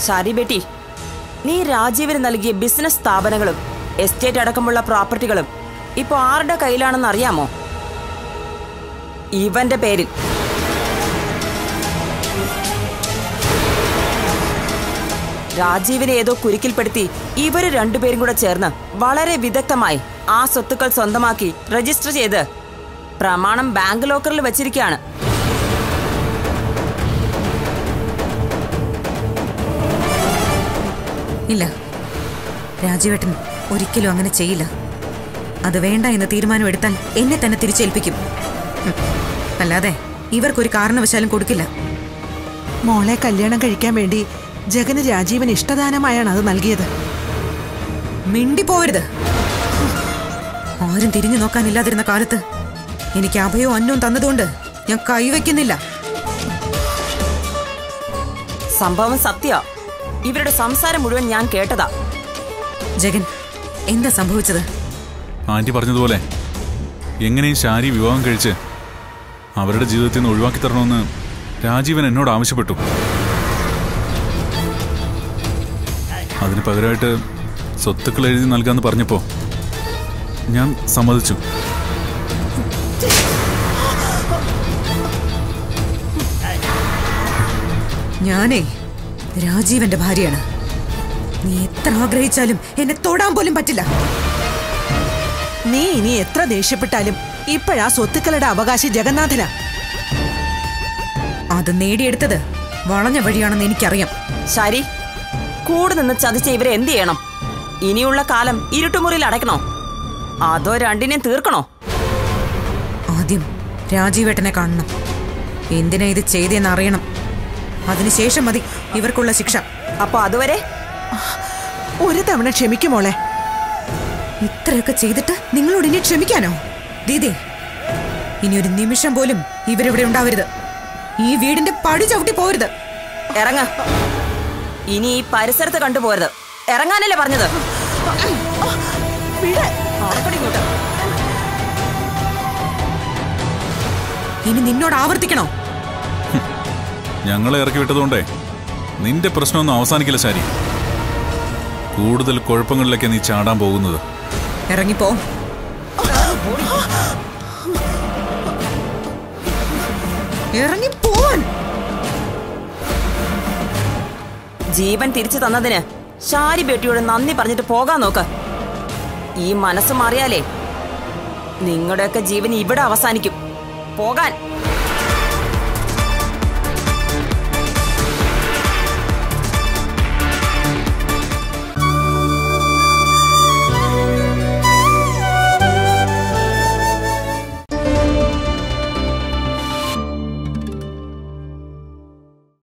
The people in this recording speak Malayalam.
ശാരി ബേട്ടി നീ രാജീവിന് നൽകിയ ബിസിനസ് സ്ഥാപനങ്ങളും എസ്റ്റേറ്റ് അടക്കമുള്ള പ്രോപ്പർട്ടികളും ഇപ്പൊ ആരുടെ കയ്യിലാണെന്ന് അറിയാമോ ഇവന്റെ പേരിൽ രാജീവിനെ ഏതോ കുരുക്കിൽപ്പെടുത്തി ഇവര് രണ്ടുപേരും കൂടെ ചേർന്ന് വളരെ വിദഗ്ധമായി ആ സ്വത്തുക്കൾ സ്വന്തമാക്കി രജിസ്റ്റർ ചെയ്ത് പ്രമാണം ബാങ്ക് ലോക്കറിൽ വെച്ചിരിക്കുകയാണ് ഇല്ല രാജീവേട്ടൻ ഒരിക്കലും അങ്ങനെ ചെയ്യില്ല അത് വേണ്ട എന്ന തീരുമാനം എടുത്താൽ എന്നെ തന്നെ തിരിച്ചേൽപ്പിക്കും ഉം. അല്ലാതെ ഇവർക്കൊരു കാരണവശാലും കൊടുക്കില്ല മോളെ കല്യാണം കഴിക്കാൻ വേണ്ടി ജഗന് രാജീവൻ ഇഷ്ടദാനമായാണ് അത് നൽകിയത് മിണ്ടിപ്പോവരുത് ആരും തിരിഞ്ഞു നോക്കാനില്ലാതിരുന്ന കാലത്ത് എനിക്ക് അഭയവും അന്നവും തന്നതുകൊണ്ട് ഞാൻ കൈവയ്ക്കുന്നില്ല സംഭവം സത്യ ഇവരുടെ സംസാരം മുഴുവൻ ഞാൻ കേട്ടതാ ജഗൻ എന്താ സംഭവിച്ചത് ആന്റി പറഞ്ഞതുപോലെ എങ്ങനെയും ശാരി വിവാഹം കഴിച്ച് അവരുടെ ജീവിതത്തിൽ നിന്ന് ഒഴിവാക്കി തരണമെന്ന് രാജീവൻ എന്നോട് ആവശ്യപ്പെട്ടു അതിന് പകരമായിട്ട് സ്വത്തുക്കൾ എഴുതി നൽകാന്ന് പറഞ്ഞപ്പോ ഞാൻ സമ്മതിച്ചു ഞാനേ രാജീവന്റെ ഭാര്യയാണ് നീ എത്ര ആഗ്രഹിച്ചാലും എന്നെ തൊടാൻ പോലും പറ്റില്ല നീ ഇനി എത്ര ദേഷ്യപ്പെട്ടാലും ഇപ്പോഴാ സ്വത്തുക്കളുടെ അവകാശി ജഗന്നാഥനാ അത് നേടിയെടുത്തത് വളഞ്ഞ വഴിയാണെന്ന് എനിക്കറിയാം ശരി കൂടെ നിന്ന് ചതിച്ച ഇവരെ എന്ത് ചെയ്യണം ഇനിയുള്ള കാലം ഇരുട്ടുമുറിയിൽ അടയ്ക്കണോ അതോ രണ്ടിനെയും തീർക്കണോ ആദ്യം രാജീവേട്ടനെ കാണണം എന്തിനാ ഇത് ചെയ്തതെന്ന് അറിയണം അതിനുശേഷം മതി ഇവർക്കുള്ള ശിക്ഷ അപ്പൊ അതുവരെ ഒരു തവണ ക്ഷമിക്കുമോളെ ഇത്രയൊക്കെ ചെയ്തിട്ട് നിങ്ങളോട് ഇനി ക്ഷമിക്കാനോ ദീദി ഇനി ഒരു നിമിഷം പോലും ഇവരിവിടെ ഉണ്ടാവരുത് ഈ വീടിന്റെ പടി ചവിട്ടി പോരുത് ഇറങ്ങ ഇനി ഈ പരിസരത്ത് കണ്ടുപോരുത് ഇറങ്ങാനല്ലേ പറഞ്ഞത് ആർക്കടി ഇങ്ങോട്ട്? ഇനി നിന്നോട് ആവർത്തിക്കണോ ഞങ്ങളെ ഇറക്കി വിട്ടതുകൊണ്ടേ നിന്റെ പ്രശ്നമൊന്നും അവസാനിക്കില്ല ശാരി കൂടുതൽ കുഴപ്പങ്ങളിലേക്ക് നീ ചാടാൻ പോകുന്നത് ഇറങ്ങിപ്പോ ഇറങ്ങിപ്പോവാൻ ജീവൻ തിരിച്ചു തന്നതിന് ഷാരി ബേട്ടിയോട് നന്ദി പറഞ്ഞിട്ട് പോകാൻ നോക്ക് ഈ മനസ്സ് മാറിയാലേ നിങ്ങളുടെയൊക്കെ ജീവൻ ഇവിടെ അവസാനിക്കും പോകാൻ